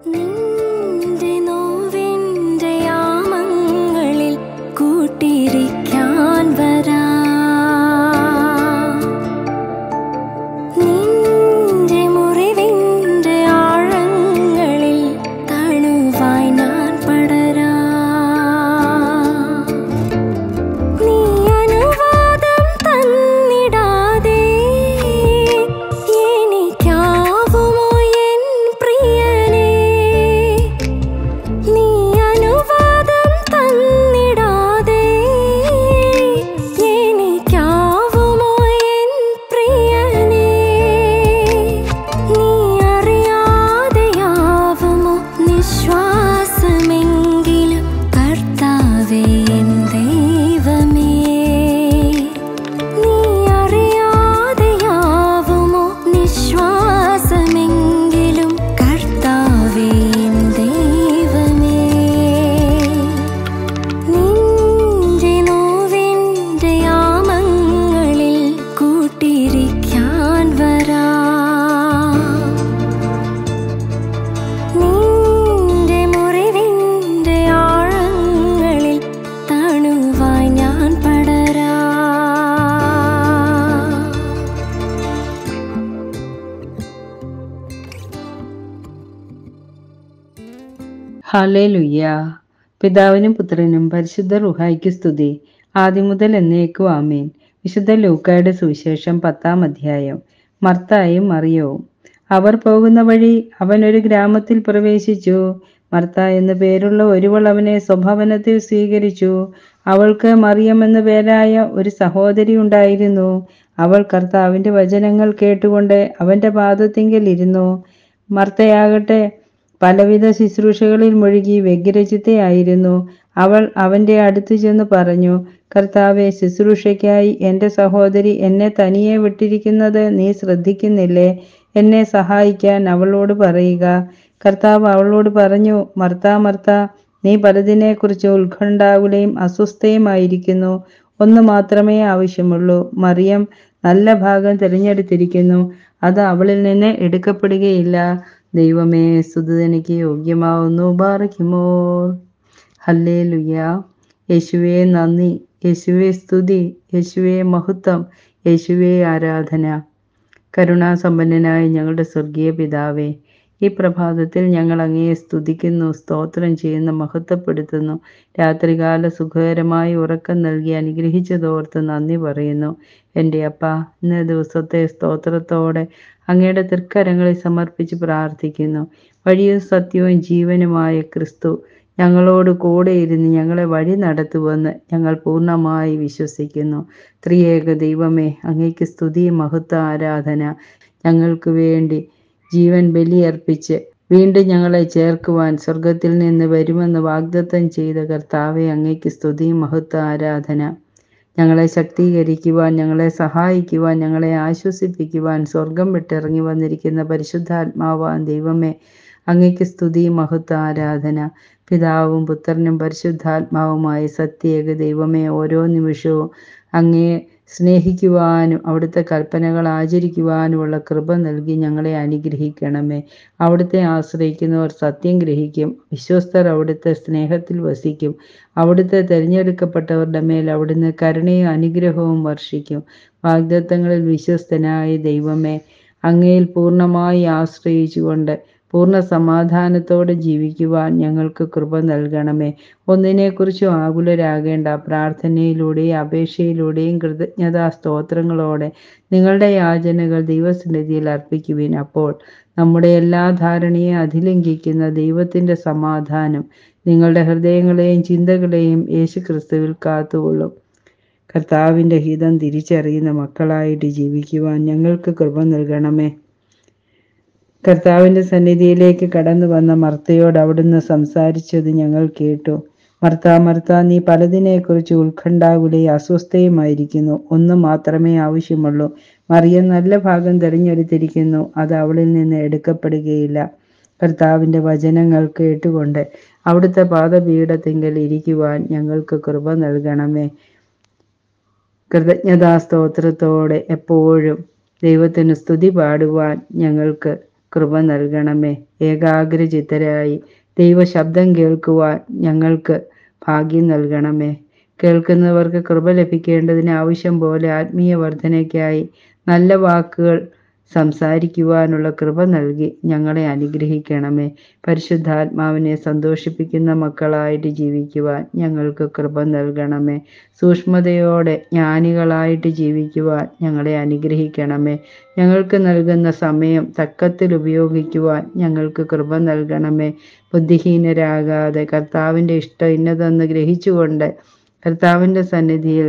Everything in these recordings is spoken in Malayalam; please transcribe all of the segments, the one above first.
നിന്റെ നോവിന്റെ യാമങ്ങളിൽ കൂട്ടിരിക്കാൻ വരാ നിന്റെ മുറിവിന്റെ ആഴങ്ങളിൽ തണുവായി ഞാൻ പടരാ നീ അനുവാദം തന്നിടാതെ എനിക്കാവുമോ എൻ പ്രിയനേ നീ അനുവാദം തന്നിടാതെ എനിക്കാവുമോ എൻ പ്രിയനേ നീ അറിയാതെയാവുമോ നിശ്വാസമെങ്കിലും കർത്താവേ എൻ ദൈവമേ നീ അറിയാതെയാവുമോ നിശ്വാസമെങ്കിലും കർത്താവേ എൻ ദൈവമേ നിന്റെ നോവിന്റെ യാമങ്ങളിൽ കൂട്ടിരിക്കാൻ വരാ നിന്റെ മുറിവിന്റെ ആഴങ്ങളിൽ തണുവായി ഞാൻ പടരാ ഹല്ലേലൂയ പിതാവിനും പുത്രനും പരിശുദ്ധ റുഹായ്ക്ക് സ്തുതി ആദ്യം മുതൽ എന്നേക്കും ആമേൻ വിശുദ്ധ ലൂക്കായുടെ സുവിശേഷം പത്താം അധ്യായം മർത്തായും മറിയവും അവർ പോകുന്ന വഴി അവൻ ഒരു ഗ്രാമത്തിൽ പ്രവേശിച്ചു മർത്ത എന്നു പേരുള്ള ഒരുവൾ അവനെ സ്വഭവനത്തിൽ സ്വീകരിച്ചു അവൾക്ക് മറിയം എന്നു പേരായ ഒരു സഹോദരി ഉണ്ടായിരുന്നു അവൾ കർത്താവിന്റെ വചനങ്ങൾ കേട്ടുകൊണ്ട് അവന്റെ പാദത്തിങ്കൽ ഇരുന്നു മർത്തയാകട്ടെ പലവിധ ശുശ്രൂഷകളിൽ മുഴുകി വ്യഗ്രചിത്തയായിരുന്നു അവൾ അവന്റെ അടുത്ത് ചെന്ന് പറഞ്ഞു കർത്താവെ ശുശ്രൂഷയ്ക്കായി എൻ്റെ സഹോദരി എന്നെ തനിയെ വിട്ടിരിക്കുന്നത് നീ ശ്രദ്ധിക്കുന്നില്ലേ എന്നെ സഹായിക്കാൻ അവളോട് പറയുക കർത്താവ് അവളോട് പറഞ്ഞു മർത്ത മർത്ത നീ പലതിനെക്കുറിച്ച് ഉത്കണ്ഠാകുലയും അസ്വസ്ഥയുമായിരിക്കുന്നു ഒന്ന് മാത്രമേ ആവശ്യമുള്ളൂ മറിയം നല്ല ഭാഗം തിരഞ്ഞെടുത്തിരിക്കുന്നു അത് അവളിൽ നിന്ന് എടുക്കപ്പെടുകയില്ല ദൈവമേ സ്തുതിതനിക്ക് യോഗ്യമാവുന്നു ബാറയ്ക്കുമോർ ഹല്ലേ ലുയ യേശുവേ നന്ദി യേശുവേ സ്തുതി യേശുവേ മഹത്വം യേശുവേ ആരാധന കരുണാസമ്പന്നനായ ഞങ്ങളുടെ സ്വർഗീയ പിതാവേ ഈ പ്രഭാതത്തിൽ ഞങ്ങൾ അങ്ങയെ സ്തുതിക്കുന്നു സ്തോത്രം ചെയ്യുന്നു മഹത്വപ്പെടുത്തുന്നു രാത്രികാല സുഖകരമായി ഉറക്കം നൽകി അനുഗ്രഹിച്ചതോർത്ത് നന്ദി പറയുന്നു എൻ്റെ അപ്പ ഇന്ന ദിവസത്തെ സ്തോത്രത്തോടെ അങ്ങയുടെ തൃക്കരങ്ങളിൽ സമർപ്പിച്ച് പ്രാർത്ഥിക്കുന്നു വഴിയും സത്യവും ജീവനുമായ ക്രിസ്തു ഞങ്ങളോട് കൂടെ ഇരുന്ന് ഞങ്ങളെ വഴി നടത്തുമെന്ന് ഞങ്ങൾ പൂർണ്ണമായി വിശ്വസിക്കുന്നു ത്രിയേക ദൈവമേ അങ്ങേക്ക് സ്തുതി മഹത്വ ആരാധന ഞങ്ങൾക്ക് വേണ്ടി ജീവൻ ബലിയർപ്പിച്ച് വീണ്ടും ഞങ്ങളെ ചേർക്കുവാൻ സ്വർഗത്തിൽ നിന്ന് വരുമെന്ന് വാഗ്ദത്തം ചെയ്ത കർത്താവെ അങ്ങേക്ക് സ്തുതി മഹത്വ ആരാധന ഞങ്ങളെ ശക്തീകരിക്കുവാൻ ഞങ്ങളെ സഹായിക്കുവാൻ ഞങ്ങളെ ആശ്വസിപ്പിക്കുവാൻ സ്വർഗം വിട്ടിറങ്ങി വന്നിരിക്കുന്ന പരിശുദ്ധാത്മാവാൻ ദൈവമേ അങ്ങയ്ക്ക് സ്തുതി മഹത്വ ആരാധന പിതാവും പുത്രനും പരിശുദ്ധാത്മാവുമായ സത്യേക ദൈവമേ ഓരോ നിമിഷവും അങ്ങയെ സ്നേഹിക്കുവാനും അവിടുത്തെ കൽപ്പനകൾ ആചരിക്കുവാനുമുള്ള കൃപ നൽകി ഞങ്ങളെ അനുഗ്രഹിക്കണമേ അവിടുത്തെ ആശ്രയിക്കുന്നവർ സത്യം ഗ്രഹിക്കും വിശ്വസ്തർ അവിടുത്തെ സ്നേഹത്തിൽ വസിക്കും അവിടുത്തെ തിരഞ്ഞെടുക്കപ്പെട്ടവരുടെ മേൽ അവിടുന്ന് കരുണയും അനുഗ്രഹവും വർഷിക്കും വാഗ്ദത്തങ്ങളിൽ വിശ്വസ്തനായ ദൈവമേ അങ്ങയിൽ പൂർണ്ണമായി ആശ്രയിച്ചുകൊണ്ട് പൂർണ്ണ സമാധാനത്തോടെ ജീവിക്കുവാൻ ഞങ്ങൾക്ക് കൃപ നൽകണമേ ഒന്നിനെക്കുറിച്ചും ആകുലരാകേണ്ട പ്രാർത്ഥനയിലൂടെയും അപേക്ഷയിലൂടെയും കൃതജ്ഞതാ സ്തോത്രങ്ങളോടെ നിങ്ങളുടെ യാചനകൾ ദൈവസന്നിധിയിൽ അർപ്പിക്കുവിൻ അപ്പോൾ നമ്മുടെ എല്ലാ ധാരണയും അതിലംഘിക്കുന്ന ദൈവത്തിൻ്റെ സമാധാനം നിങ്ങളുടെ ഹൃദയങ്ങളെയും ചിന്തകളെയും യേശു ക്രിസ്തുവിൽ കാത്തുകൊള്ളും കർത്താവിൻ്റെ ഹിതം തിരിച്ചറിയുന്ന മക്കളായിട്ട് ജീവിക്കുവാൻ ഞങ്ങൾക്ക് കൃപ നൽകണമേ കർത്താവിൻ്റെ സന്നിധിയിലേക്ക് കടന്നു വന്ന മർത്തയോട് അവിടുന്ന് സംസാരിച്ചത് ഞങ്ങൾ കേട്ടു മർത്ത മർത്ത നീ പലതിനെക്കുറിച്ച് ഉത്കണ്ഠാകുലയും അസ്വസ്ഥയുമായിരിക്കുന്നു ഒന്ന് മാത്രമേ ആവശ്യമുള്ളൂ മറിയം നല്ല ഭാഗം തിരഞ്ഞെടുത്തിരിക്കുന്നു അത് അവളിൽ നിന്ന് എടുക്കപ്പെടുകയില്ല കർത്താവിൻ്റെ വചനങ്ങൾ കേട്ടുകൊണ്ട് അവിടുത്തെ പാദപീഠത്തിങ്കൽ ഇരിക്കുവാൻ ഞങ്ങൾക്ക് കൃപ നൽകണമേ കൃതജ്ഞതാ സ്തോത്രത്തോടെ എപ്പോഴും ദൈവത്തിന് സ്തുതി പാടുവാൻ ഞങ്ങൾക്ക് കൃപ നൽകണമേ ഏകാഗ്രചിത്തരായി ദൈവശബ്ദം കേൾക്കുവാൻ ഞങ്ങൾക്ക് ഭാഗ്യം നൽകണമേ കേൾക്കുന്നവർക്ക് കൃപ ലഭിക്കേണ്ടതിന് ആവശ്യം പോലെ ആത്മീയ വർധനയ്ക്കായി നല്ല വാക്കുകൾ സംസാരിക്കുവാനുള്ള കൃപ നൽകി ഞങ്ങളെ അനുഗ്രഹിക്കണമേ പരിശുദ്ധാത്മാവിനെ സന്തോഷിപ്പിക്കുന്ന മക്കളായിട്ട് ജീവിക്കുവാൻ ഞങ്ങൾക്ക് കൃപ നൽകണമേ സൂക്ഷ്മതയോടെ ജ്ഞാനികളായിട്ട് ജീവിക്കുവാൻ ഞങ്ങളെ അനുഗ്രഹിക്കണമേ ഞങ്ങൾക്ക് നൽകുന്ന സമയം തക്കത്തിൽ ഉപയോഗിക്കുവാൻ ഞങ്ങൾക്ക് കൃപ നൽകണമേ ബുദ്ധിഹീനരാകാതെ കർത്താവിൻ്റെ ഇഷ്ടം ഇന്നതെന്ന് ഗ്രഹിച്ചുകൊണ്ട് കർത്താവിൻ്റെ സന്നിധിയിൽ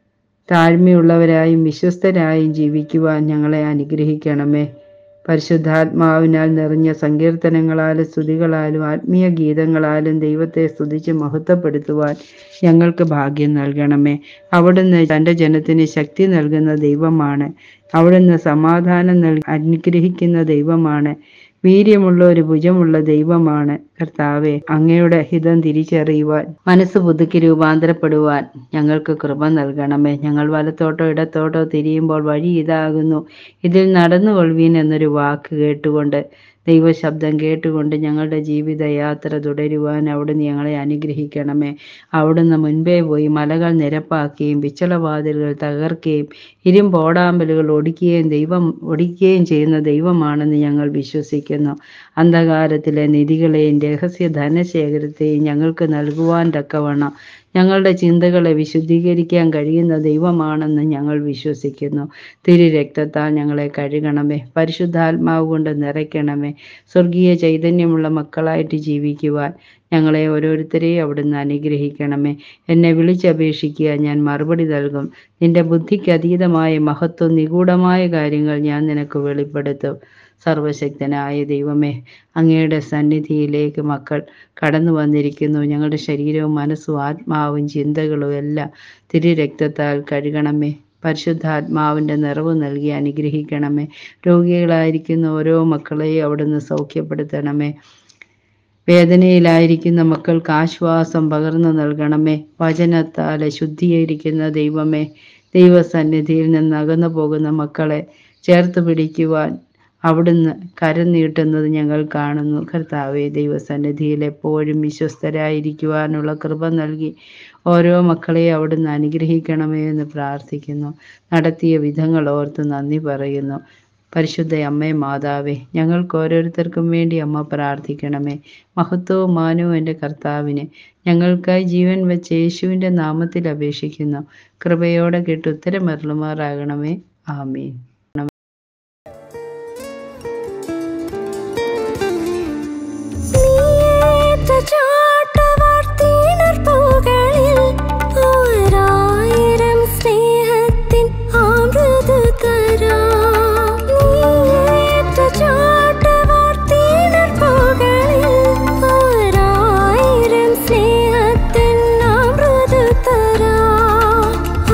താഴ്മയുള്ളവരായും വിശ്വസ്തരായും ജീവിക്കുവാൻ ഞങ്ങളെ അനുഗ്രഹിക്കണമേ പരിശുദ്ധാത്മാവിനാൽ നിറഞ്ഞ സങ്കീർത്തനങ്ങളാലും സ്തുതികളാലും ആത്മീയ ഗീതങ്ങളാലും ദൈവത്തെ സ്തുതിച്ച് മഹത്വപ്പെടുത്തുവാൻ ഞങ്ങൾക്ക് ഭാഗ്യം നൽകണമേ അവിടുന്ന് തൻ്റെ ജനത്തിന് ശക്തി നൽകുന്ന ദൈവമാണ് അവിടുന്ന് സമാധാനം നൽകി അനുഗ്രഹിക്കുന്ന ദൈവമാണ് വീര്യമുള്ള ഒരു ഭുജമുള്ള ദൈവമാണ് കർത്താവെ അങ്ങയുടെ ഹിതം തിരിച്ചറിയുവാൻ മനസ്സ് പുതുക്കി രൂപാന്തരപ്പെടുവാൻ ഞങ്ങൾക്ക് കൃപ നൽകണമേ ഞങ്ങൾ വലത്തോട്ടോ ഇടത്തോട്ടോ തിരിയുമ്പോൾ വഴി ഇതാകുന്നു ഇതിൽ നടന്നു കൊള്ളുവീൻ എന്നൊരു വാക്ക് കേട്ടുകൊണ്ട് ദൈവശബ്ദം കേട്ടുകൊണ്ട് ഞങ്ങളുടെ ജീവിത യാത്ര തുടരുവാൻ അവിടുന്ന് ഞങ്ങളെ അനുഗ്രഹിക്കണമേ അവിടുന്ന് മുൻപേ പോയി മലകൾ നിരപ്പാക്കുകയും പിച്ചളവാതിലുകൾ തകർക്കുകയും ഇരുമ്പോടാമ്പലുകൾ ഒടിക്കുകയും ദൈവം ഒടിക്കുകയും ചെയ്യുന്ന ദൈവമാണെന്ന് ഞങ്ങൾ വിശ്വസിക്കുന്നു അന്ധകാരത്തിലെ നിധികളെയും രഹസ്യ ധനശേഖരത്തെയും ഞങ്ങൾക്ക് നൽകുവാൻ തക്കവണ്ണം ഞങ്ങളുടെ ചിന്തകളെ വിശുദ്ധീകരിക്കാൻ കഴിയുന്ന ദൈവമാണെന്ന് ഞങ്ങൾ വിശ്വസിക്കുന്നു തിരു രക്തത്താൽ ഞങ്ങളെ കഴുകണമേ പരിശുദ്ധാത്മാവ് കൊണ്ട് നിറയ്ക്കണമേ സ്വർഗീയ ചൈതന്യമുള്ള മക്കളായിട്ട് ജീവിക്കുവാൻ ഞങ്ങളെ ഓരോരുത്തരെയും അവിടുന്ന് അനുഗ്രഹിക്കണമേ എന്നെ വിളിച്ചപേക്ഷിക്കുക ഞാൻ മറുപടി നൽകും നിന്റെ ബുദ്ധിക്ക് അതീതമായ മഹത്വം നിഗൂഢമായ കാര്യങ്ങൾ ഞാൻ നിനക്ക് വെളിപ്പെടുത്തും സർവശക്തനായ ദൈവമേ അങ്ങയുടെ സന്നിധിയിലേക്ക് മക്കൾ കടന്നു വന്നിരിക്കുന്നു ഞങ്ങളുടെ ശരീരവും മനസ്സും ആത്മാവും ചിന്തകളും എല്ലാം തിരു രക്തത്താൽ കഴുകണമേ പരിശുദ്ധാത്മാവിൻ്റെ നിറവ് നൽകി അനുഗ്രഹിക്കണമേ രോഗികളായിരിക്കുന്ന ഓരോ മക്കളെയും അവിടുന്ന് സൗഖ്യപ്പെടുത്തണമേ വേദനയിലായിരിക്കുന്ന മക്കൾക്ക് ആശ്വാസം പകർന്നു നൽകണമേ വചനത്താലെ ശുദ്ധീകരിക്കുന്ന ദൈവമേ ദൈവസന്നിധിയിൽ നിന്ന് അകന്നു പോകുന്ന മക്കളെ ചേർത്ത് പിടിക്കുവാൻ അവിടുന്ന് കരം നീട്ടുന്നത് ഞങ്ങൾ കാണുന്നു കർത്താവെ ദൈവസന്നിധിയിൽ എപ്പോഴും വിശ്വസ്തരായിരിക്കുവാനുള്ള കൃപ നൽകി ഓരോ മക്കളെ അവിടുന്ന് അനുഗ്രഹിക്കണമേ എന്ന് പ്രാർത്ഥിക്കുന്നു നടത്തിയ വിധങ്ങൾ ഓർത്ത് നന്ദി പറയുന്നു പരിശുദ്ധ അമ്മേ മാതാവേ ഞങ്ങൾക്ക് ഓരോരുത്തർക്കും വേണ്ടി അമ്മ പ്രാർത്ഥിക്കണമേ മഹത്വവും മാനവും എൻ്റെ കർത്താവിന് ഞങ്ങൾക്കായി ജീവൻ വെച്ച യേശുവിൻ്റെ നാമത്തിൽ അപേക്ഷിക്കുന്നു കൃപയോടെ കേട്ട് ഉത്തരമരുളുമാറാകണമേ ആമീൻ ഓരായിരം സ്നേഹത്തിൻ അമൃതകരാം. നീയേറ്റ ചാട്ടവാർത്തീണർപ്പുകളിൽ ഓരായിരം സ്നേഹത്തിൻ അമൃതകരാം.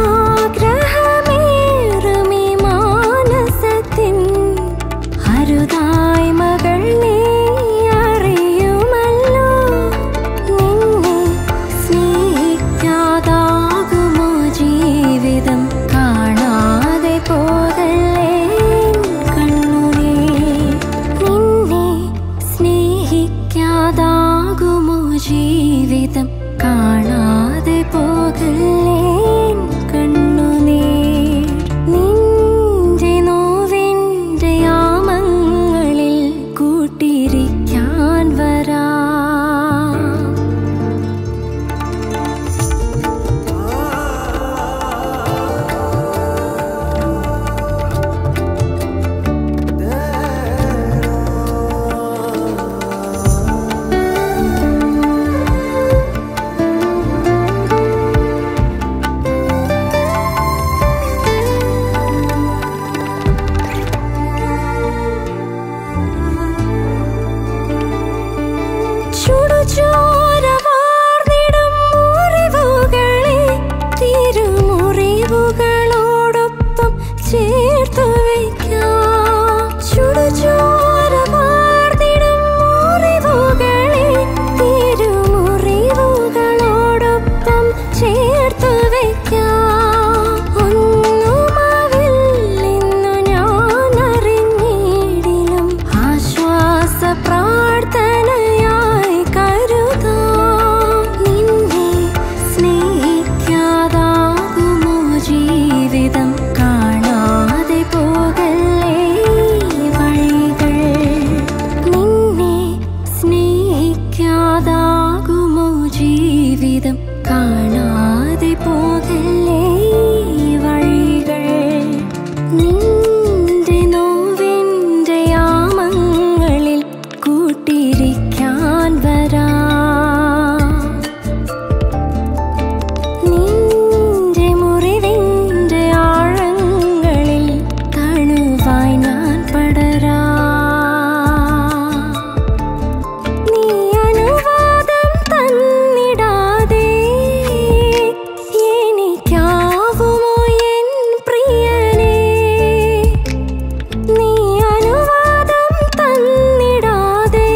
ആഗ്രഹമേറുമീ മാനസത്തിൻ അരുതായ്മകൾ നീ അറിയുമല്ലോ നിന്നെ സ്നേഹിക്കാതാകുമോ ജീവിതം കാണാതെ പോകല്ലേ കണ്ണുനീ നിന്നെ സ്നേഹിക്കാതാകുമോ ജീവിതം കാണാതെ പോകല്ലേ കണ്ണുനീർ നിന്റെ നോവിൻ്റെ യാമങ്ങളിൽ കൂട്ടിരിക്കാൻ വരാം കൂട്ടിരിക്കാൻ വരാം നിന്റെ മുറിവിന്റെ ആഴങ്ങളിൽ തണുവായി ഞാൻ പടരാം നീ അനുവാദം തന്നിടാതെ എനിക്കാവുമോ എൻ പ്രിയനേ നീ അനുവാദം തന്നിടാതെ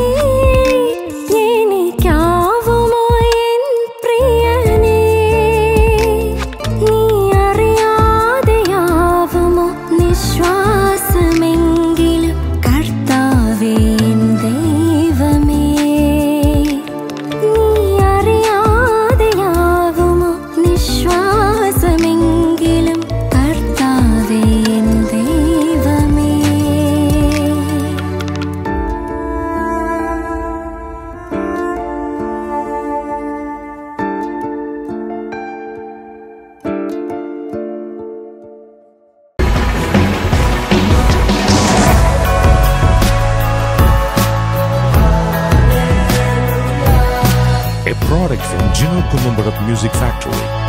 എനിക്കാവുമോ എൻ പ്രിയനേ നീ അറിയാതെയാവുമോ നിശ്വാസമെങ്കിലും കർത്താവേ എൻ ദൈവമേ നീ അറിയാതെയാവുമോ നിശ്വാസമെങ്കിലും കർത്താവേ എൻ ദൈവമേ a product from Gino Columbarat Music Factory.